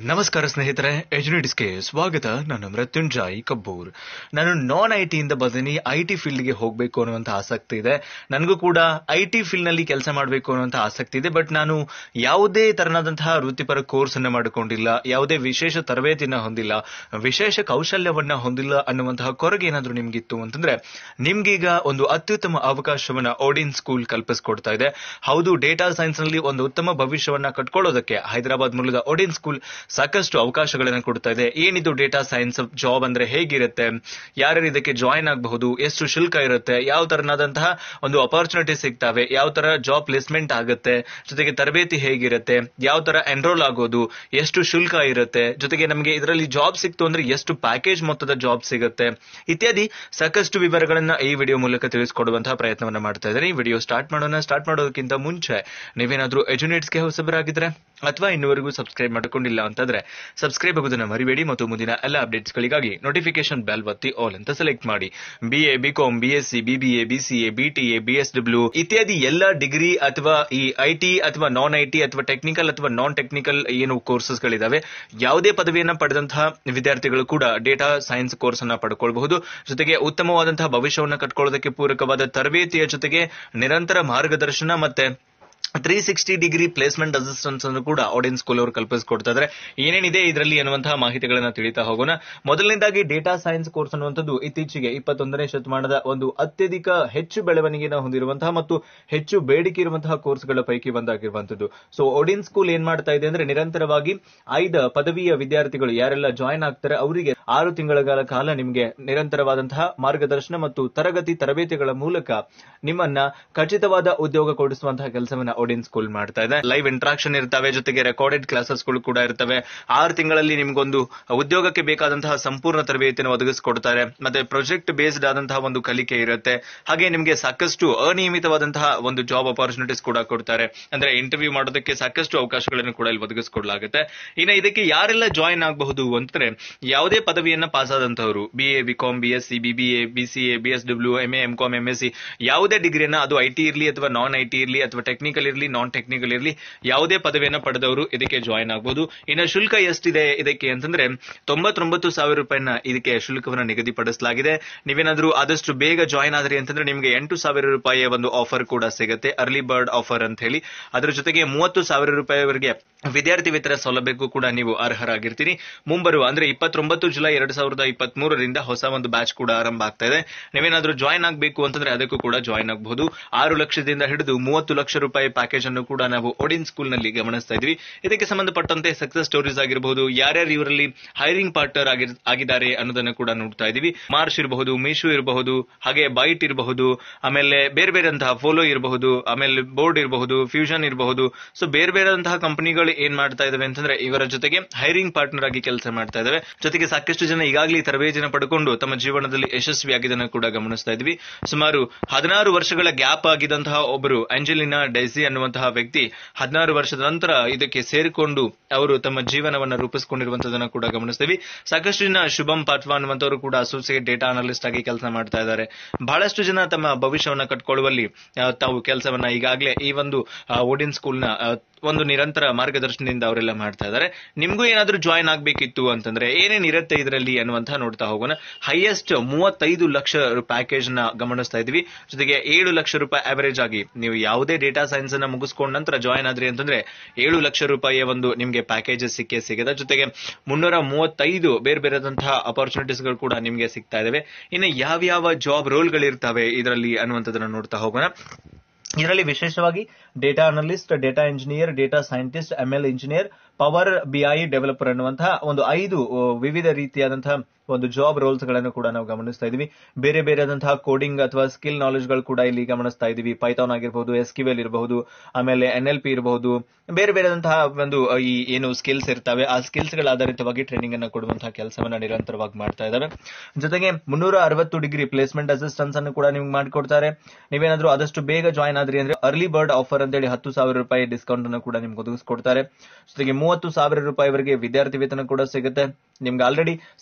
ನಮಸ್ಕಾರ ಸ್ನೇಹಿತರೆ ಎಜುನಿಟಿಸ್ಗೆ ಸ್ವಾಗತ ನಾನು ಮೃತ್ಯುಂಜಯ್ ಕಬ್ಬೂರ್ ನಾನು ನಾನ್ ಐ ಟಿಯಿಂದ ಬಂದಿನಿ ಐ ಟಿ ಫೀಲ್ಡ್ಗೆ ಹೋಗಬೇಕು ಅನ್ನುವಂಥ ಆಸಕ್ತಿ ಇದೆ ನನಗೂ ಕೂಡ ಐ ಟಿ ಫೀಲ್ಡ್ ನಲ್ಲಿ ಕೆಲಸ ಮಾಡಬೇಕು ಅನ್ನುವಂಥ ಆಸಕ್ತಿ ಇದೆ ಬಟ್ ನಾನು ಯಾವುದೇ ತರನಾದಂತಹ ವೃತ್ತಿಪರ ಕೋರ್ಸ್ ಅನ್ನು ಮಾಡಿಕೊಂಡಿಲ್ಲ ಯಾವುದೇ ವಿಶೇಷ ತರಬೇತಿನ ಹೊಂದಿಲ್ಲ ವಿಶೇಷ ಕೌಶಲ್ಯವನ್ನ ಹೊಂದಿಲ್ಲ ಅನ್ನುವಂತಹ ಕೊರಗೆ ಏನಾದ್ರೂ ನಿಮ್ಗಿತ್ತು ಅಂತಂದ್ರೆ ನಿಮ್ಗೀಗ ಒಂದು ಅತ್ಯುತ್ತಮ ಅವಕಾಶವನ್ನ ಓಡಿನ್ ಸ್ಕೂಲ್ ಕಲ್ಪಿಸ್ಕೊಡ್ತಾ ಇದೆ ಹೌದು ಡೇಟಾ ಸೈನ್ಸ್ ನಲ್ಲಿ ಒಂದು ಉತ್ತಮ ಭವಿಷ್ಯವನ್ನ ಕಟ್ಕೊಳ್ಳೋದಕ್ಕೆ ಹೈದರಾಬಾದ್ ಮೂಲದ ಓಡಿನ್ ಸ್ಕೂಲ್ ಸಾಕಷ್ಟು ಅವಕಾಶಗಳನ್ನು ಕೊಡ್ತಾ ಇದೆ ಏನಿದು ಡೇಟಾ ಸೈನ್ಸ್ ಜಾಬ್ ಅಂದ್ರೆ ಹೇಗಿರುತ್ತೆ ಯಾರ್ಯಾರು ಇದಕ್ಕೆ ಜಾಯಿನ್ ಆಗಬಹುದು ಎಷ್ಟು ಶುಲ್ಕ ಇರುತ್ತೆ ಯಾವ ತರನಾದಂತಹ ಒಂದು ಅಪರ್ಚುನಿಟಿ ಸಿಗ್ತವೆ ಯಾವ ತರ ಜಾಬ್ ಪ್ಲೇಸ್ಮೆಂಟ್ ಆಗುತ್ತೆ ಜೊತೆಗೆ ತರಬೇತಿ ಹೇಗಿರುತ್ತೆ ಯಾವ ತರ ಎನ್ರೋಲ್ ಆಗೋದು ಎಷ್ಟು ಶುಲ್ಕ ಇರುತ್ತೆ ಜೊತೆಗೆ ನಮಗೆ ಇದರಲ್ಲಿ ಜಾಬ್ ಸಿಕ್ತು ಅಂದ್ರೆ ಎಷ್ಟು ಪ್ಯಾಕೇಜ್ ಮೊತ್ತದ ಜಾಬ್ ಸಿಗುತ್ತೆ ಇತ್ಯಾದಿ ಸಾಕಷ್ಟು ವಿವರಗಳನ್ನ ಈ ವಿಡಿಯೋ ಮೂಲಕ ತಿಳಿಸ್ಕೊಡುವಂತಹ ಪ್ರಯತ್ನವನ್ನ ಮಾಡ್ತಾ ಇದ್ದಾರೆ ಈ ವಿಡಿಯೋ ಸ್ಟಾರ್ಟ್ ಮಾಡೋಣ ಸ್ಟಾರ್ಟ್ ಮಾಡೋದಕ್ಕಿಂತ ಮುಂಚೆ ನೀವೇನಾದ್ರೂ ಎಜುನೇಟ್ಸ್ಗೆ ಹೊಸಬರಾಗಿದ್ರೆ ಅಥವಾ ಇನ್ನುವರೆಗೂ ಸಬ್ಸ್ಕ್ರೈಬ್ ಮಾಡ್ಕೊಂಡಿಲ್ಲ ಅಂತಂದ್ರೆ ಸಬ್ಸ್ಕ್ರೈಬ್ ಆಗೋದನ್ನ ಮರಿಬೇಡಿ ಮತ್ತು ಮುಂದಿನ ಎಲ್ಲ ಅಪ್ಡೇಟ್ಸ್ ಗಳಿಗಾಗಿ ನೋಟಿಫಿಕೇಶನ್ ಬೆಲ್ ಒತ್ತಿ ಆಲ್ ಅಂತ ಸೆಲೆಕ್ಟ್ ಮಾಡಿ B A BCom BSc BBA BCA BTA BSW ಇತ್ಯಾದಿ ಎಲ್ಲ ಡಿಗ್ರಿ ಅಥವಾ ಈ ಐಟಿ ಅಥವಾ ನಾನ್ ಐಟಿ ಅಥವಾ ಟೆಕ್ನಿಕಲ್ ಅಥವಾ ನಾನ್ ಟೆಕ್ನಿಕಲ್ ಏನು ಕೋರ್ಸಸ್ ಗಳಿದಾವೆ ಯಾವುದೇ ಪದವಿಯನ್ನ ಪಡೆದಂತಹ ವಿದ್ಯಾರ್ಥಿಗಳು ಕೂಡ ಡೇಟಾ ಸೈನ್ಸ್ ಕೋರ್ಸ್ ಅನ್ನ ಪಡ್ಕೊಳ್ಬಹುದು ಜೊತೆಗೆ ಉತ್ತಮವಾದಂತಹ ಭವಿಷ್ಯವನ್ನ ಕಟ್ಕೊಳ್ಳೋದಕ್ಕೆ ಪೂರಕವಾದ ತರಬೇತಿಯ ಜೊತೆಗೆ ನಿರಂತರ ಮಾರ್ಗದರ್ಶನ ಮತ್ತೆ three sixty degree placement assistance ಅನ್ನು ಕೂಡ ಆಡಿಯನ್ಸ್ ಸ್ಕೂಲ್ ಅವರು ಕಲ್ಪಿಸಿಕೊಡ್ತಾ ಇದ್ದಾರೆ ಏನೇನಿದೆ ಇದರಲ್ಲಿ ಅನ್ನುವಂತಹ ಮಾಹಿತಿಗಳನ್ನ ತಿಳಿತಾ ಹೋಗೋಣ ಮೊದಲನೇದಾಗಿ ಡೇಟಾ ಸೈನ್ಸ್ ಕೋರ್ಸ್ ಅನ್ನುವಂಥದ್ದು ಇತ್ತೀಚೆಗೆ ಇಪ್ಪತ್ತೊಂದನೇ ಶತಮಾನದ ಒಂದು ಅತ್ಯಧಿಕ ಹೆಚ್ಚು ಬೆಳವಣಿಗೆಯನ್ನು ಹೊಂದಿರುವಂತಹ ಮತ್ತು ಹೆಚ್ಚು ಬೇಡಿಕೆ ಇರುವಂತಹ ಕೋರ್ಸ್ಗಳ ಪೈಕಿ ಒಂದಾಗಿರುವಂತದ್ದು ಸೊ ಒಡಿನ್ ಸ್ಕೂಲ್ ಏನ್ ಮಾಡ್ತಾ ಇದೆ ಅಂದ್ರೆ ನಿರಂತರವಾಗಿ ಆಯ್ದ ಪದವಿಯ ವಿದ್ಯಾರ್ಥಿಗಳು ಯಾರೆಲ್ಲ ಜಾಯಿನ್ ಆಗ್ತಾರೆ ಅವರಿಗೆ ಆರು ತಿಂಗಳ ಕಾಲ ನಿಮಗೆ ನಿರಂತರವಾದಂತಹ ಮಾರ್ಗದರ್ಶನ ಮತ್ತು ತರಗತಿ ತರಬೇತಿಗಳ ಮೂಲಕ ನಿಮ್ಮನ್ನ ಖಚಿತವಾದ ಉದ್ಯೋಗ ಕೊಡಿಸುವಂತಹ ಕೆಲಸವನ್ನ ಒಡಿನ್ ಸ್ಕೂಲ್ ಮಾಡ್ತಾ ಇದೆ ಲೈವ್ ಇಂಟ್ರಾಕ್ಷನ್ ಇರ್ತವೆ ಜೊತೆಗೆ ರೆಕಾರ್ಡೆಡ್ ಕ್ಲಾಸಸ್ ಗಳು ಕೂಡ ಇರ್ತವೆ ಆರು ತಿಂಗಳಲ್ಲಿ ನಿಮ್ಗೊಂದು ಉದ್ಯೋಗಕ್ಕೆ ಬೇಕಾದಂತಹ ಸಂಪೂರ್ಣ ತರಬೇತಿಯನ್ನು ಒದಗಿಸಿಕೊಡ್ತಾರೆ ಮತ್ತೆ ಪ್ರಾಜೆಕ್ಟ್ ಬೇಸ್ಡ್ ಆದಂತಹ ಒಂದು ಕಲಿಕೆ ಇರುತ್ತೆ ಹಾಗೆ ನಿಮಗೆ ಸಾಕಷ್ಟು ಅನಿಯಮಿತವಾದಂತಹ ಒಂದು ಜಾಬ್ ಅಪಾರ್ಚುನಿಟೀಸ್ ಕೂಡ ಕೊಡ್ತಾರೆ ಅಂದ್ರೆ ಇಂಟರ್ವ್ಯೂ ಮಾಡೋದಕ್ಕೆ ಸಾಕಷ್ಟು ಅವಕಾಶಗಳನ್ನು ಕೂಡ ಇಲ್ಲಿ ಒದಗಿಸಿಕೊಡ್ಲಾಗುತ್ತೆ ಇನ್ನು ಇದಕ್ಕೆ ಯಾರೆಲ್ಲ ಜಾಯಿನ್ ಆಗಬಹುದು ಅಂತಂದ್ರೆ ಯಾವುದೇ ಪದವಿಯನ್ನ ಪಾಸ್ ಆದಂತವರು B A BCom B S C BBA BCA BSW M MCom M S C ಯಾವುದೇ ಡಿಗ್ರಿಯನ್ನ ಅದು ಐ ಟಿ ಇರಲಿ ಅಥವಾ ನಾನ್ ಐ ಟಿ ಇರಲಿ ಅಥವಾ ಟೆಕ್ನಿಕಲ್ ಇರಲಿ ನಾನ್ ಟೆಕ್ನಿಕಲ್ ಇರಲಿ ಯಾವುದೇ ಪದವಿಯನ್ನ ಪಡೆದವರು ಇದಕ್ಕೆ ಜಾಯಿನ್ ಆಗಬಹುದು ಇನ್ನು ಶುಲ್ಕ ಎಷ್ಟಿದೆ ಇದಕ್ಕೆ ಅಂತಂದ್ರೆ ತೊಂಬತ್ತೊಂಬತ್ತು ಸಾವಿರ ರೂಪಾಯಿನ ಇದಕ್ಕೆ ಶುಲ್ಕವನ್ನ ನಿಗದಿಪಡಿಸಲಾಗಿದೆ ನೀವೇನಾದ್ರೂ ಆದಷ್ಟು ಬೇಗ ಜಾಯಿನ್ ಆದ್ರಿ ಅಂತಂದ್ರೆ ನಿಮಗೆ ಎಂಟು ಸಾವಿರ ರೂಪಾಯಿಯ ಒಂದು ಆಫರ್ ಕೂಡ ಸಿಗುತ್ತೆ ಅರ್ಲಿ ಬರ್ಡ್ ಆಫರ್ ಅಂತ ಹೇಳಿ ಅದರ ಜೊತೆಗೆ ಮೂವತ್ತು ಸಾವಿರ ರೂಪಾಯಿವರೆಗೆ ವಿದ್ಯಾರ್ಥಿ ವೇತನ ಸೌಲಭ್ಯಕ್ಕೂ ಕೂಡ ನೀವು ಅರ್ಹರಾಗಿರ್ತೀರಿ ಮುಂಬರುವ ಅಂದ್ರೆ ಇಪ್ಪತ್ತೊಂಬತ್ತು ಜುಲೈ ಎರಡ್ ಸಾವಿರದ ಇಪ್ಪತ್ತ್ ಮೂರರಿಂದ ಹೊಸ ಒಂದು ಬ್ಯಾಚ್ ಕೂಡ ಆರಂಭ ಆಗ್ತಾ ಇದೆ ನೀವೇನಾದ್ರೂ ಜಾಯಿನ್ ಆಗಬೇಕು ಅಂತಂದ್ರೆ ಅದಕ್ಕೂ ಕೂಡ ಜಾಯಿನ್ ಆಗಬಹುದು ಆರು ಲಕ್ಷದಿಂದ ಹಿಡಿದು ಮೂವತ್ತು ಲಕ್ಷ ರೂಪಾಯಿ ಪ್ಯಾಕೇಜ್ ಅನ್ನು ಕೂಡ ನಾವು ಒಡಿನ್ ಸ್ಕೂಲ್ ನಲ್ಲಿ ಗಮನಿಸ್ತಾ ಇದ್ವಿ ಇದಕ್ಕೆ ಸಂಬಂಧಪಟ್ಟಂತೆ ಸಕ್ಸಸ್ ಸ್ಟೋರೀಸ್ ಆಗಿರಬಹುದು ಯಾರ್ಯಾರು ಇವರಲ್ಲಿ ಹೈರಿಂಗ್ ಪಾರ್ಟ್ನರ್ ಆಗಿದ್ದಾರೆ ಅನ್ನೋದನ್ನು ಕೂಡ ನೋಡ್ತಾ ಇದೀವಿ ಮಾರ್ಚ್ ಇರಬಹುದು ಮೀಶೋ ಇರಬಹುದು ಹಾಗೆ ಬೈಟ್ ಇರಬಹುದು ಆಮೇಲೆ ಬೇರೆ ಬೇರೆ ಅಂತಹ ಫೋಲೋ ಇರಬಹುದು ಆಮೇಲೆ ಬೋರ್ಡ್ ಇರಬಹುದು ಫ್ಯೂಷನ್ ಇರಬಹುದು ಸೊ ಬೇರೆ ಬೇರೆ ಅಂತಹ ಕಂಪನಿಗಳು ಏನ್ ಮಾಡ್ತಾ ಇದಾವೆ ಅಂತಂದ್ರೆ ಇವರ ಜೊತೆಗೆ ಹೈರಿಂಗ್ ಪಾರ್ಟ್ನರ್ ಆಗಿ ಕೆಲಸ ಮಾಡ್ತಾ ಇದಾವೆ ಜೊತೆಗೆ ಸಾಕಷ್ಟು ಜನ ಈಗಾಗಲೇ ತರಬೇತಿಯನ್ನು ಪಡ್ಕೊಂಡು ತಮ್ಮ ಜೀವನದಲ್ಲಿ ಯಶಸ್ವಿಯಾಗಿದ್ದನ್ನು ಕೂಡ ಗಮನಿಸ್ತಾ ಇದ್ವಿ ಸುಮಾರು ಹದಿನಾರು ವರ್ಷಗಳ ಗ್ಯಾಪ್ ಆಗಿದಂತಹ ಒಬ್ಬರು ಅಂಜಲಿನಾ ಡೈಸಿ ಅನ್ನುವಂತಹ ವ್ಯಕ್ತಿ ಹದಿನಾರು ವರ್ಷದ ನಂತರ ಇದಕ್ಕೆ ಸೇರಿಕೊಂಡು ಅವರು ತಮ್ಮ ಜೀವನವನ್ನ ರೂಪಿಸಿಕೊಂಡಿರುವಂತದನ್ನ ಕೂಡ ಗಮನಿಸ್ತೀವಿ ಸಾಕಷ್ಟು ಜನ ಶುಭಂ ಪಾಟ್ವಾ ಅನ್ನುವಂಥವರು ಕೂಡ ಅಸೋಸಿಯೇಟ್ ಡೇಟಾ ಅನಲಿಸ್ಟ್ ಆಗಿ ಕೆಲಸ ಮಾಡ್ತಾ ಇದ್ದಾರೆ ಬಹಳಷ್ಟು ಜನ ತಮ್ಮ ಭವಿಷ್ಯವನ್ನ ಕಟ್ಕೊಳ್ಳುವಲ್ಲಿ ತಾವು ಕೆಲಸವನ್ನ ಈಗಾಗಲೇ ಈ ಒಂದು ಓಡಿನ್ ಸ್ಕೂಲ್ನ ಒಂದು ನಿರಂತರ ಮಾರ್ಗದರ್ಶನದಿಂದ ಅವರೆಲ್ಲ ಮಾಡ್ತಾ ಇದ್ದಾರೆ ನಿಮ್ಗೂ ಏನಾದ್ರೂ ಜಾಯಿನ್ ಆಗ್ಬೇಕಿತ್ತು ಅಂತಂದ್ರೆ ಏನೇನ್ ಇರುತ್ತೆ ಇದರಲ್ಲಿ ಅನ್ನುವಂತ ನೋಡ್ತಾ ಹೋಗೋಣ ಹೈಯೆಸ್ಟ್ ಮೂವತ್ತೈದು ಲಕ್ಷ ಪ್ಯಾಕೇಜ್ ನ ಗಮನಿಸ್ತಾ ಇದೀವಿ ಜೊತೆಗೆ ಏಳು ಲಕ್ಷ ರೂಪಾಯಿ ಅವರೇಜ್ ಆಗಿ ನೀವು ಯಾವುದೇ ಡೇಟಾ ಸೈನ್ಸ್ ಅನ್ನ ಮುಗಿಸ್ಕೊಂಡ ನಂತರ ಜಾಯಿನ್ ಆದ್ರಿ ಅಂತಂದ್ರೆ ಏಳು ಲಕ್ಷ ರೂಪಾಯಿಯ ಒಂದು ನಿಮ್ಗೆ ಪ್ಯಾಕೇಜಸ್ ಸಿಕ್ಕೇ ಸಿಗದ ಜೊತೆಗೆ ಮುನ್ನೂರ ಮೂವತ್ತೈದು ಬೇರೆ ಬೇರೆದಂತಹ ಅಪಾರ್ಚುನಿಟೀಸ್ ಗಳು ಕೂಡ ನಿಮ್ಗೆ ಸಿಗ್ತಾ ಇದಾವೆ ಇನ್ನು ಯಾವ್ಯಾವ ಜಾಬ್ ರೋಲ್ಗಳಿರ್ತವೆ ಇದರಲ್ಲಿ ಅನ್ನುವಂಥದ್ದನ್ನ ನೋಡ್ತಾ ಹೋಗೋಣ ಇದರಲ್ಲಿ ವಿಶೇಷವಾಗಿ data analyst data engineer data scientist ML engineer Power BI developer ಅನ್ನುವಂತಹ ಒಂದು ಐದು ವಿವಿಧ ರೀತಿಯಾದಂತಹ ಒಂದು ಜಾಬ್ ರೋಲ್ಸ್ ಗಳನ್ನು ಕೂಡ ನಾವು ಗಮನಿಸ್ತಾ ಇದೀವಿ ಬೇರೆ ಬೇರೆ ಆದಂತಹ ಕೋಡಿಂಗ್ ಅಥವಾ ಸ್ಕಿಲ್ ನಾಲೆಜ್ ಗಳು ಕೂಡ ಇಲ್ಲಿ ಗಮನಿಸ್ತಾ ಇದೀವಿ ಪೈಥಾನ್ ಆಗಿರಬಹುದು ಎಸ್ಕ್ಯೂಎಲ್ ಇರಬಹುದು ಆಮೇಲೆ ಎನ್ ಎಲ್ ಪಿ ಇರಬಹುದು ಬೇರೆ ಬೇರೆದಂತಹ ಒಂದು ಈ ಏನು ಸ್ಕಿಲ್ಸ್ ಇರ್ತವೆ ಆ ಸ್ಕಿಲ್ಸ್ ಗಳ ಆಧಾರಿತವಾಗಿ ಟ್ರೈನಿಂಗ್ ಅನ್ನು ಕೊಡುವಂತಹ ಕೆಲಸವನ್ನ ನಿರಂತರವಾಗಿ ಮಾಡ್ತಾ ಇದ್ದಾವೆ ಜೊತೆಗೆ ಮುನ್ನೂರ ಅರವತ್ತು ಡಿಗ್ರಿ ಪ್ಲೇಸ್ಮೆಂಟ್ ಅಸಿಸ್ಟೆನ್ಸ್ ಅನ್ನು ಕೂಡ ನಿಮ್ಗೆ ಮಾಡಿಕೊಡ್ತಾರೆ ನೀವೇನಾದ್ರೂ ಆದಷ್ಟು ಬೇಗ ಜಾಯಿನ್ ಆದ್ರಿ ಅಂದ್ರೆ ಅರ್ಲಿ ಬರ್ಡ್ ಆಫರ್ ಅಂತೇಳಿ ಹತ್ತು ಸಾವಿರ ರೂಪಾಯಿ ಡಿಸ್ಕೌಂಟ್ ಅನ್ನು ಕೂಡ ನಿಮ್ಗೆ ಒದಗಿಸ್ಕೊಡ್ತಾರೆ ಜೊತೆಗೆ ಮೂವತ್ತು ಸಾವಿರ ರೂಪಾಯಿವರೆಗೆ ವಿದ್ಯಾರ್ಥಿ ವೇತನ ಕೂಡ ಸಿಗುತ್ತೆ ನಿಮ್ಗೆ ಆಲ್ರೆಡಿ ಸಾಕಷ್ಟು ಜನ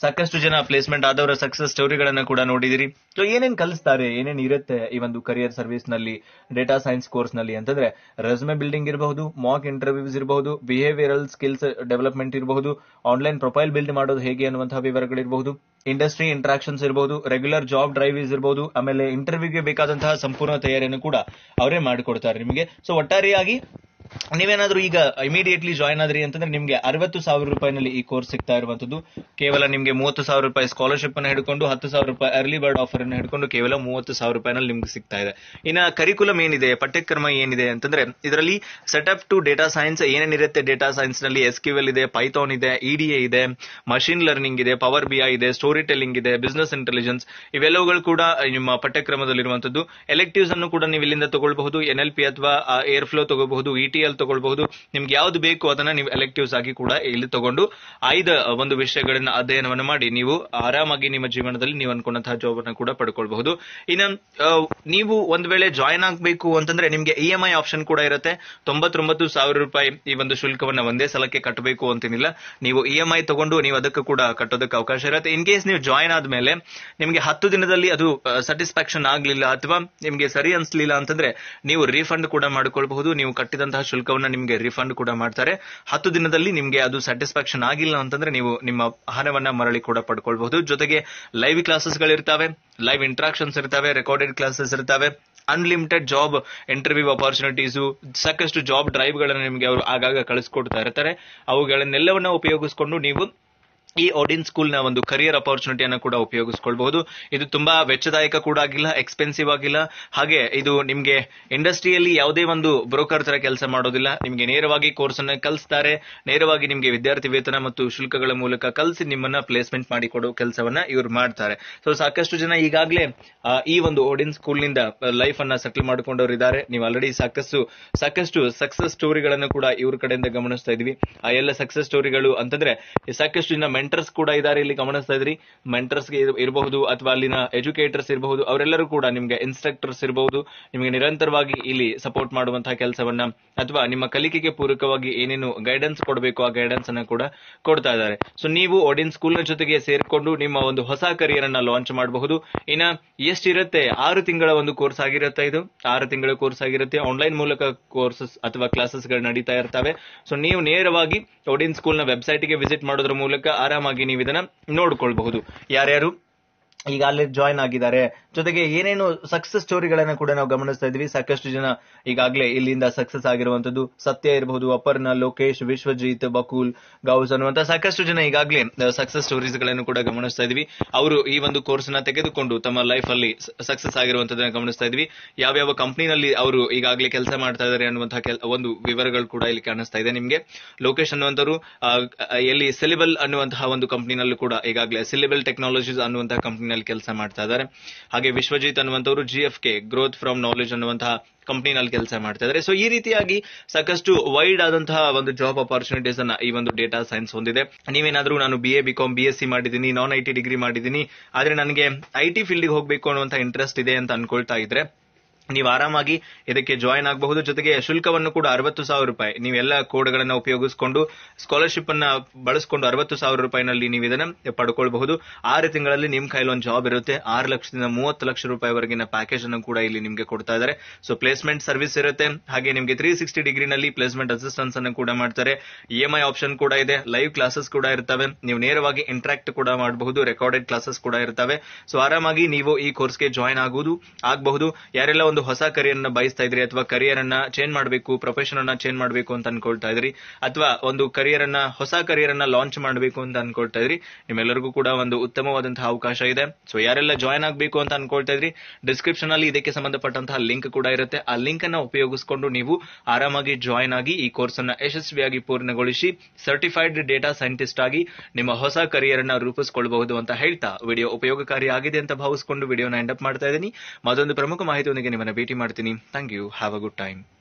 ಜನ ಪ್ಲೇಸ್ಮೆಂಟ್ ಆದವರ ಸಕ್ಸಸ್ ಸ್ಟೋರಿಗಳನ್ನ ಕೂಡ ನೋಡಿದಿರಿ ಸೊ ಏನೇನ್ ಕಲಿಸ್ತಾರೆ ಏನೇನ್ ಇರುತ್ತೆ ಈ ಒಂದು ಕರಿಯರ್ ಸರ್ವಿಸ್ ನಲ್ಲಿ ಡೇಟಾ ಸೈನ್ಸ್ ಕೋರ್ಸ್ ನಲ್ಲಿ ಅಂತಂದ್ರೆ ರೆಸ್ಯೂಮೆ ಬಿಲ್ಡಿಂಗ್ ಇರಬಹುದು ಮಾಕ್ ಇಂಟರ್ವ್ಯೂಸ್ ಇರಬಹುದು ಬಿಹೇವಿಯರಲ್ ಸ್ಕಿಲ್ಸ್ ಡೆವಲಪ್ಮೆಂಟ್ ಇರಬಹುದು ಆನ್ಲೈನ್ ಪ್ರೊಫೈಲ್ ಬಿಲ್ಡ್ ಮಾಡೋದು ಹೇಗೆ ಅನ್ನುವಂತಹ ವಿವರಗಳಿರಬಹುದು ಇಂಡಸ್ಟ್ರಿ ಇಂಟ್ರಾಕ್ಷನ್ಸ್ ಇರಬಹುದು ರೆಗ್ಯುಲರ್ ಜಾಬ್ ಡ್ರೈವ್ಸ್ ಇರಬಹುದು ಆಮೇಲೆ ಇಂಟರ್ವ್ಯೂಗೆ ಬೇಕಾದಂತಹ ಸಂಪೂರ್ಣ ತಯಾರಿಯನ್ನು ಕೂಡ ಅವರೇ ಮಾಡಿಕೊಡ್ತಾರೆ ನಿಮಗೆ ಸೊ ಒಟ್ಟಾರೆಯಾಗಿ ನೀವೇನಾದ್ರೂ ಈಗ ಇಮಿಡಿಯೇಟ್ಲಿ ಜಾಯ್ನ್ ಆದ್ರಿ ಅಂತಂದ್ರೆ ನಿಮ್ಗೆ ಅರವತ್ತು ಸಾವಿರ ರೂಪಾಯಿನಲ್ಲಿ ಈ ಕೋರ್ಸ್ ಸಿಗ್ತಾ ಇರುವಂತದ್ದು ಕೇವಲ ನಿಮ್ಗೆ ಮೂವತ್ತು ಸಾವಿರ ರೂಪಾಯಿ ಸ್ಕಾಲರ್ಶಿಪ್ ಅನ್ನು ಹಿಡ್ಕೊಂಡು ಹತ್ತು ಸಾವಿರ ರೂಪಾಯಿ ಅರ್ಲಿ ಬರ್ಡ್ ಆಫರ್ ಅನ್ನು ಹಿಡ್ಕೊಂಡು ಕೇವಲ ಮೂವತ್ತು ಸಾವಿರ ರೂಪಾಯಿನಲ್ಲಿ ನಿಮ್ಗೆ ಸಿಗ್ತಾ ಇದೆ ಇನ್ನ ಕರಿಕುಲಮ್ ಏನಿದೆ ಪಠ್ಯಕ್ರಮ ಏನಿದೆ ಅಂತಂದ್ರೆ ಇದರಲ್ಲಿ ಸೆಟಪ್ ಟು ಡೇಟಾ ಸೈನ್ಸ್ ಏನೇನಿರುತ್ತೆ ಡೇಟಾ ಸೈನ್ಸ್ ನಲ್ಲಿ ಎಸ್ ಕ್ಯೂ ಎಲ್ ಇದೆ ಪೈಥಾನ್ ಇದೆ ಇಡಿಎ ಇದೆ ಮಷಿನ್ ಲರ್ನಿಂಗ್ ಇದೆ ಪವರ್ ಬಿ ಐ ಇದೆ ಸ್ಟೋರಿ ಟೆಲ್ಲಿಂಗ್ ಇದೆ ಬಿಸ್ನೆಸ್ ಇಂಟೆಲಿಜೆನ್ಸ್ ಇವೆಲ್ಲವುಗಳು ಕೂಡ ನಿಮ್ಮ ಪಠ್ಯಕ್ರಮದಲ್ಲಿರುವಂತದ್ದು ಎಲೆಕ್ಟಿವ್ಸ್ ಅನ್ನು ಕೂಡ ನೀವು ಇಲ್ಲಿಂದ ತಗೊಳ್ಬಹುದು ಎನ್ ಎಲ್ ಪಿ ಅಥವಾ ಏರ್ ಫ್ಲೋ ತಗೋಬಹುದು ಇ ಟಿ ಎಲ್ ತಗೊಳ್ಬಹುದು ನಿಮ್ಗೆ ಯಾವ್ದು ಬೇಕು ಅದನ್ನ ನೀವು ಎಲೆಕ್ಟಿವ್ಸ್ ಆಗಿ ಕೂಡ ಇಲ್ಲಿ ತಗೊಂಡು ಆಯ್ದ ಒಂದು ವಿಷಯಗಳನ್ನ ಅಧ್ಯಯನವನ್ನು ಮಾಡಿ ನೀವು ಆರಾಮಾಗಿ ನಿಮ್ಮ ಜೀವನದಲ್ಲಿ ನೀವು ಅನ್ಕೊಂಡಂತಹ ಜಾಬ್ ಅನ್ನು ಕೂಡ ಪಡ್ಕೊಳ್ಬಹುದು ಇನ್ನು ಆ, ನೀವು ಒಂದ್ ವೇಳೆ ಜಾಯ್ನ್ ಆಗ್ಬೇಕು ಅಂತಂದ್ರೆ ನಿಮ್ಗೆ ಇ ಎಂ ಐ ಆಪ್ಷನ್ ಕೂಡ ಇರುತ್ತೆ ತೊಂಬತ್ತೊಂಬತ್ತು ಸಾವಿರ ರೂಪಾಯಿ ಈ ಒಂದು ಶುಲ್ಕವನ್ನ ಒಂದೇ ಸಲಕ್ಕೆ ಕಟ್ಟಬೇಕು ಅಂತೇನಿಲ್ಲ ನೀವು ಇ ಎಂ ಐ ತಗೊಂಡು ನೀವು ಅದಕ್ಕೂ ಕೂಡ ಕಟ್ಟೋದಕ್ಕೆ ಅವಕಾಶ ಇರುತ್ತೆ ಇನ್ ಕೇಸ್ ನೀವು ಜಾಯ್ನ್ ಆದ್ಮೇಲೆ ನಿಮ್ಗೆ ಹತ್ತು ದಿನದಲ್ಲಿ ಅದು ಸ್ಯಾಟಿಸ್ಫ್ಯಾಕ್ಷನ್ ಆಗ್ಲಿಲ್ಲ ಅಥವಾ ನಿಮ್ಗೆ ಸರಿ ಅನ್ಸ್ಲಿಲ್ಲ ಅಂತಂದ್ರೆ ನೀವು ರೀಫಂಡ್ ಕೂಡ ಮಾಡ್ಕೊಳ್ಬಹುದು ನೀವು ಕಟ್ಟಿದಂತಹ ಶುಲ್ಕವನ್ನ ನಿಮ್ಗೆ ರಿಫಂಡ್ ಕೂಡ ಮಾಡ್ತಾರೆ ಹತ್ತು ದಿನದಲ್ಲಿ ನಿಮ್ಗೆ ಅದು ಸ್ಯಾಟಿಸ್ಫ್ಯಾಕ್ಷನ್ ಆಗಿಲ್ಲ ಅಂತಂದ್ರೆ ನೀವು ನಿಮ್ಮ ಹಣವನ್ನ ಮರಳಿ ಕೂಡ ಪಡ್ಕೊಳ್ಬಹುದು ಜೊತೆಗೆ ಲೈವ್ ಕ್ಲಾಸಸ್ ಗಳಿರ್ತಾವೆ ಲೈವ್ ಇಂಟ್ರಾಕ್ಷನ್ಸ್ ಇರ್ತವೆ ರೆಕಾರ್ಡೆಡ್ ಕ್ಲಾಸಸ್ ಇರ್ತವೆ ಅನ್ಲಿಮಿಟೆಡ್ ಜಾಬ್ ಇಂಟರ್ವ್ಯೂ ಅಪಾರ್ಚುನಿಟೀಸು ಸಾಕಷ್ಟು ಜಾಬ್ ಡ್ರೈವ್ ಗಳನ್ನ ನಿಮಗೆ ಅವರು ಆಗಾಗ ಕಳಿಸ್ಕೊಡ್ತಾ ಇರ್ತಾರೆ ಅವುಗಳನ್ನೆಲ್ಲವನ್ನ ಉಪಯೋಗಿಸಿಕೊಂಡು ನೀವು ಈ ಓಡಿನ್ ಸ್ಕೂಲ್ ನ ಒಂದು ಕರಿಯರ್ ಅಪಾರ್ಚುನಿಟಿಯನ್ನು ಕೂಡ ಉಪಯೋಗಿಸ್ಕೊಳ್ಬಹುದು ಇದು ತುಂಬಾ ವೆಚ್ಚದಾಯಕ ಕೂಡ ಆಗಿಲ್ಲ ಎಕ್ಸ್ಪೆನ್ಸಿವ್ ಆಗಿಲ್ಲ ಹಾಗೆ ಇದು ನಿಮ್ಗೆ ಇಂಡಸ್ಟ್ರಿಯಲ್ಲಿ ಯಾವುದೇ ಒಂದು ಬ್ರೋಕರ್ ತರ ಕೆಲಸ ಮಾಡೋದಿಲ್ಲ ನಿಮ್ಗೆ ನೇರವಾಗಿ ಕೋರ್ಸ್ ಅನ್ನ ಕಲಿಸ್ತಾರೆ ನೇರವಾಗಿ ನಿಮ್ಗೆ ವಿದ್ಯಾರ್ಥಿ ವೇತನ ಮತ್ತು ಶುಲ್ಕಗಳ ಮೂಲಕ ಕಲಿಸಿ ನಿಮ್ಮನ್ನ ಪ್ಲೇಸ್ಮೆಂಟ್ ಮಾಡಿಕೊಡೋ ಕೆಲಸವನ್ನ ಇವ್ರು ಮಾಡ್ತಾರೆ ಸೊ ಸಾಕಷ್ಟು ಜನ ಈಗಾಗಲೇ ಈ ಒಂದು ಓಡಿನ್ ಸ್ಕೂಲ್ ನಿಂದ ಲೈಫ್ ಅನ್ನ ಸೆಟಲ್ ಮಾಡ್ಕೊಂಡವ್ರು ಇದ್ದಾರೆ ನೀವು ಆಲ್ರೆಡಿ ಸಾಕಷ್ಟು ಸಾಕಷ್ಟು ಸಕ್ಸಸ್ ಸ್ಟೋರಿಗಳನ್ನು ಕೂಡ ಇವ್ರ ಕಡೆಯಿಂದ ಗಮನಿಸ್ತಾ ಇದೀವಿ ಆ ಎಲ್ಲ ಸಕ್ಸಸ್ ಸ್ಟೋರಿಗಳು ಅಂತಂದ್ರೆ ಈ ಸಾಕಷ್ಟು ಜನ ಮೆಂಟರ್ಸ್ ಕೂಡ ಇದ್ದಾರೆ ಇಲ್ಲಿ ಗಮನಿಸ್ತಾ ಇದ್ರಿ ಮೆಂಟರ್ಸ್ ಇರಬಹುದು ಅಥವಾ ಅಲ್ಲಿನ ಎಜುಕೇಟರ್ಸ್ ಇರಬಹುದು ಅವರೆಲ್ಲರೂ ಕೂಡ ನಿಮ್ಗೆ ಇನ್ಸ್ಟ್ರಕ್ಟರ್ಸ್ ಇರಬಹುದು ನಿಮಗೆ ನಿರಂತರವಾಗಿ ಇಲ್ಲಿ ಸಪೋರ್ಟ್ ಮಾಡುವಂತಹ ಕೆಲಸವನ್ನ ಅಥವಾ ನಿಮ್ಮ ಕಲಿಕೆಗೆ ಪೂರಕವಾಗಿ ಏನೇನು ಗೈಡೆನ್ಸ್ ಕೊಡಬೇಕು ಆ ಗೈಡೆನ್ಸ್ ಅನ್ನ ಕೂಡ ಕೊಡ್ತಾ ಇದ್ದಾರೆ ಸೊ ನೀವು ಒಡಿನ್ ಸ್ಕೂಲ್ ನ ಜೊತೆಗೆ ಸೇರ್ಕೊಂಡು ನಿಮ್ಮ ಒಂದು ಹೊಸ ಕರಿಯರ್ ಅನ್ನ ಲಾಂಚ್ ಮಾಡಬಹುದು ಇನ್ನ ಎಷ್ಟಿರುತ್ತೆ ಆರು ತಿಂಗಳ ಒಂದು ಕೋರ್ಸ್ ಆಗಿರುತ್ತೆ ಇದು ಆರು ತಿಂಗಳ ಕೋರ್ಸ್ ಆಗಿರುತ್ತೆ ಆನ್ಲೈನ್ ಮೂಲಕ ಕೋರ್ಸಸ್ ಅಥವಾ ಕ್ಲಾಸಸ್ ಗಳು ನಡೀತಾ ಇರ್ತವೆ ಸೊ ನೀವು ನೇರವಾಗಿ ಒಡಿನ್ ಸ್ಕೂಲ್ ನ ವೆಬ್ಸೈಟ್ ಗೆ ವಿಸಿಟ್ ಮಾಡೋದ್ರ ಮೂಲಕ ಆರಾಮಾಗಿ ನೀವು ಇದನ್ನ ನೋಡ್ಕೊಳ್ಬಹುದು ಯಾರ್ಯಾರು ಈಗಾಗಲೇ ಜಾಯ್ನ್ ಆಗಿದ್ದಾರೆ ಜೊತೆಗೆ ಏನೇನು ಸಕ್ಸಸ್ ಸ್ಟೋರಿಗಳನ್ನ ಕೂಡ ನಾವು ಗಮನಿಸ್ತಾ ಇದ್ವಿ ಸಾಕಷ್ಟು ಜನ ಈಗಾಗಲೇ ಇಲ್ಲಿಂದ ಸಕ್ಸಸ್ ಆಗಿರುವಂತದ್ದು ಸತ್ಯ ಇರಬಹುದು ಅಪರ್ಣ ಲೋಕೇಶ್ ವಿಶ್ವಜಿತ್ ಬಕೂಲ್ ಗೌಸ್ ಅನ್ನುವಂತ ಸಾಕಷ್ಟು ಜನ ಈಗಾಗಲೇ ಸಕ್ಸಸ್ ಸ್ಟೋರೀಸ್ ಗಳನ್ನು ಕೂಡ ಗಮನಿಸ್ತಾ ಇದ್ವಿ ಅವರು ಈ ಒಂದು ಕೋರ್ಸ್ ನ ತೆಗೆದುಕೊಂಡು ತಮ್ಮ ಲೈಫ್ ಅಲ್ಲಿ ಸಕ್ಸಸ್ ಆಗಿರುವಂತದನ್ನ ಗಮನಿಸ್ತಾ ಇದ್ವಿ ಯಾವ್ಯಾವ ಕಂಪನಿನಲ್ಲಿ ಅವರು ಈಗಾಗಲೇ ಕೆಲಸ ಮಾಡ್ತಾ ಇದ್ದಾರೆ ಅನ್ನುವಂತಹ ಕೆಲ- ಒಂದು ವಿವರಗಳು ಕೂಡ ಇಲ್ಲಿ ಕಾಣಿಸ್ತಾ ಇದೆ ನಿಮ್ಗೆ ಲೋಕೇಶ್ ಅನ್ನುವಂತರು ಆ, ಎಲ್ಲಿ ಸಿಲಿಬಲ್ ಅನ್ನುವಂತಹ ಒಂದು ಕಂಪನಿನಲ್ಲೂ ಕೂಡ ಈಗಾಗಲೇ ಸಿಲಿಬಲ್ ಟೆಕ್ನಾಲಜೀಸ್ ಅನ್ನುವಂತಹ ಕಂಪನಿನಲ್ಲಿ ಕೆಲಸ ಮಾಡ್ತಾ ಇದ್ದಾರೆ ಹಾಗೆ ವಿಶ್ವಜಿತ್ ಅನ್ನುವಂತವರು G F K growth from knowledge ಅನ್ನುವಂತಹ ಕಂಪನಿನಲ್ಲಿ ಕೆಲಸ ಮಾಡ್ತಾ ಇದ್ದಾರೆ ಸೊ ಈ ರೀತಿಯಾಗಿ ಸಾಕಷ್ಟು ವೈಡ್ ಆದಂತಹ ಒಂದು ಜಾಬ್ ಅಪಾರ್ಚುನಿಟೀಸ್ ಅನ್ನ ಈ ಒಂದು ಡೇಟಾ ಸೈನ್ಸ್ ಹೊಂದಿದೆ ನೀವೇನಾದ್ರೂ ನಾನು B A B com B S C ಮಾಡಿದ್ದೀನಿ ನಾನ್ ಐ ಟಿ ಡಿಗ್ರಿ ಮಾಡಿದ್ದೀನಿ ಆದ್ರೆ ನನಗೆ ಐ ಟಿ ಫೀಲ್ಡ್ಗೆ ಹೋಗ್ಬೇಕು ಅನ್ನುವಂತ ಇಂಟ್ರೆಸ್ಟ್ ಇದೆ ಅಂತ ಅನ್ಕೊಳ್ತಾ ಇದ್ರೆ ನೀವು ಆರಾಮಾಗಿ ಇದಕ್ಕೆ ಜಾಯಿನ್ ಆಗಬಹುದು ಜೊತೆಗೆ ಶುಲ್ಕವನ್ನು ಕೂಡ ಅರವತ್ತು ಸಾವಿರ ರೂಪಾಯಿ ನೀವೆಲ್ಲ ಕೋಡ್ಗಳನ್ನ ಉಪಯೋಗಿಸಿಕೊಂಡು ಸ್ಕಾಲರ್ಶಿಪ್ ಅನ್ನ ಬಳಸಿಕೊಂಡು ಅರವತ್ತು ಸಾವಿರ ರೂಪಾಯಿನಲ್ಲಿ ನೀವು ಇದನ್ನ ಪಡ್ಕೊಳ್ಬಹುದು ಆರು ತಿಂಗಳಲ್ಲಿ ನಿಮ್ ಕೈಲಿ ಒಂದು ಜಾಬ್ ಇರುತ್ತೆ ಆರು ಲಕ್ಷದಿಂದ ಮೂವತ್ತು ಲಕ್ಷ ರೂಪಾಯಿವರೆಗಿನ ಪ್ಯಾಕೇಜ್ ಅನ್ನು ಕೂಡ ಇಲ್ಲಿ ನಿಮ್ಗೆ ಕೊಡ್ತಾ ಇದ್ದಾರೆ ಸೊ ಪ್ಲೇಸ್ಮೆಂಟ್ ಸರ್ವಿಸ್ ಇರುತ್ತೆ ಹಾಗೆ ನಿಮ್ಗೆ ತ್ರೀ ಸಿಕ್ಸ್ಟಿ ಡಿಗ್ರಿನಲ್ಲಿ ಪ್ಲೇಸ್ಮೆಂಟ್ ಅಸಿಸ್ಟೆನ್ಸ್ ಅನ್ನು ಕೂಡ ಮಾಡ್ತಾರೆ ಇ ಎಂ ಐ ಆಪ್ಷನ್ ಕೂಡ ಇದೆ ಲೈವ್ ಕ್ಲಾಸಸ್ ಕೂಡ ಇರ್ತವೆ ನೀವು ನೇರವಾಗಿ ಇಂಟ್ರಾಕ್ಟ್ ಕೂಡ ಮಾಡಬಹುದು ರೆಕಾರ್ಡೆಡ್ ಕ್ಲಾಸಸ್ ಕೂಡ ಇರ್ತವೆ ಸೊ ಆರಾಮಾಗಿ ನೀವು ಈ ಕೋರ್ಸ್ಗೆ ಜಾಯಿನ್ ಆಗುವುದು ಆಗಬಹುದು ಯಾರೆಲ್ಲ ಒಂದು ಹೊಸ ಕರಿಯರ್ ಅನ್ನ ಬಯಸ್ತಾ ಇದ್ರಿ ಅಥವಾ ಕರಿಯರ್ ಅನ್ನ ಚೇಂಜ್ ಮಾಡಬೇಕು ಪ್ರೊಫೆಷನ್ ಅನ್ನ ಚೇಂಜ್ ಮಾಡಬೇಕು ಅಂತ ಅನ್ಕೊಳ್ತಾ ಇದ್ರಿ ಅಥವಾ ಒಂದು ಕರಿಯರ್ ಅನ್ನ ಹೊಸ ಕರಿಯರ್ ಅನ್ನ ಲಾಂಚ್ ಮಾಡಬೇಕು ಅಂತ ಅನ್ಕೊಳ್ತಾ ಇದ್ರಿ ನಿಮ್ಮೆಲ್ಲರಿಗೂ ಕೂಡ ಒಂದು ಉತ್ತಮವಾದಂತಹ ಅವಕಾಶ ಇದೆ ಸೊ ಯಾರೆಲ್ಲ ಜಾಯ್ನ್ ಆಗಬೇಕು ಅಂತ ಅನ್ಕೊಳ್ತಾ ಇದ್ರಿ ಡಿಸ್ಕ್ರಿಪ್ಷನ್ ಅಲ್ಲಿ ಇದಕ್ಕೆ ಸಂಬಂಧಪಟ್ಟಂತಹ ಲಿಂಕ್ ಕೂಡ ಇರುತ್ತೆ ಆ ಲಿಂಕ್ ಅನ್ನ ಉಪಯೋಗಿಸಿಕೊಂಡು ನೀವು ಆರಾಮಾಗಿ ಜಾಯ್ನ್ ಆಗಿ ಈ ಕೋರ್ಸ್ ಅನ್ನ ಯಶಸ್ವಿಯಾಗಿ ಪೂರ್ಣಗೊಳಿಸಿ ಸರ್ಟಿಫೈಡ್ ಡೇಟಾ ಸೈಂಟಿಸ್ಟ್ ಆಗಿ ನಿಮ್ಮ ಹೊಸ ಕರಿಯರ್ ಅನ್ನ ರೂಪಿಸಿಕೊಳ್ಳಬಹುದು ಅಂತ ಹೇಳ್ತಾ ವಿಡಿಯೋ ಉಪಯೋಗಕಾರಿ ಆಗಿದೆ ಅಂತ ಭಾವಿಸಿಕೊಂಡು ವಿಡಿಯೋನ ಎಂಡ್ ಅಪ್ ಮಾಡ್ತಾ ಇದ್ದೀನಿ ಮತ್ತೊಂದು ಪ್ರಮುಖ ಮಾಹಿತಿಯೊಂದಿಗೆ ನಿಮ್ಮನ್ನ ಭೇಟಿ ಮಾಡ್ತೀನಿ thank you have a good time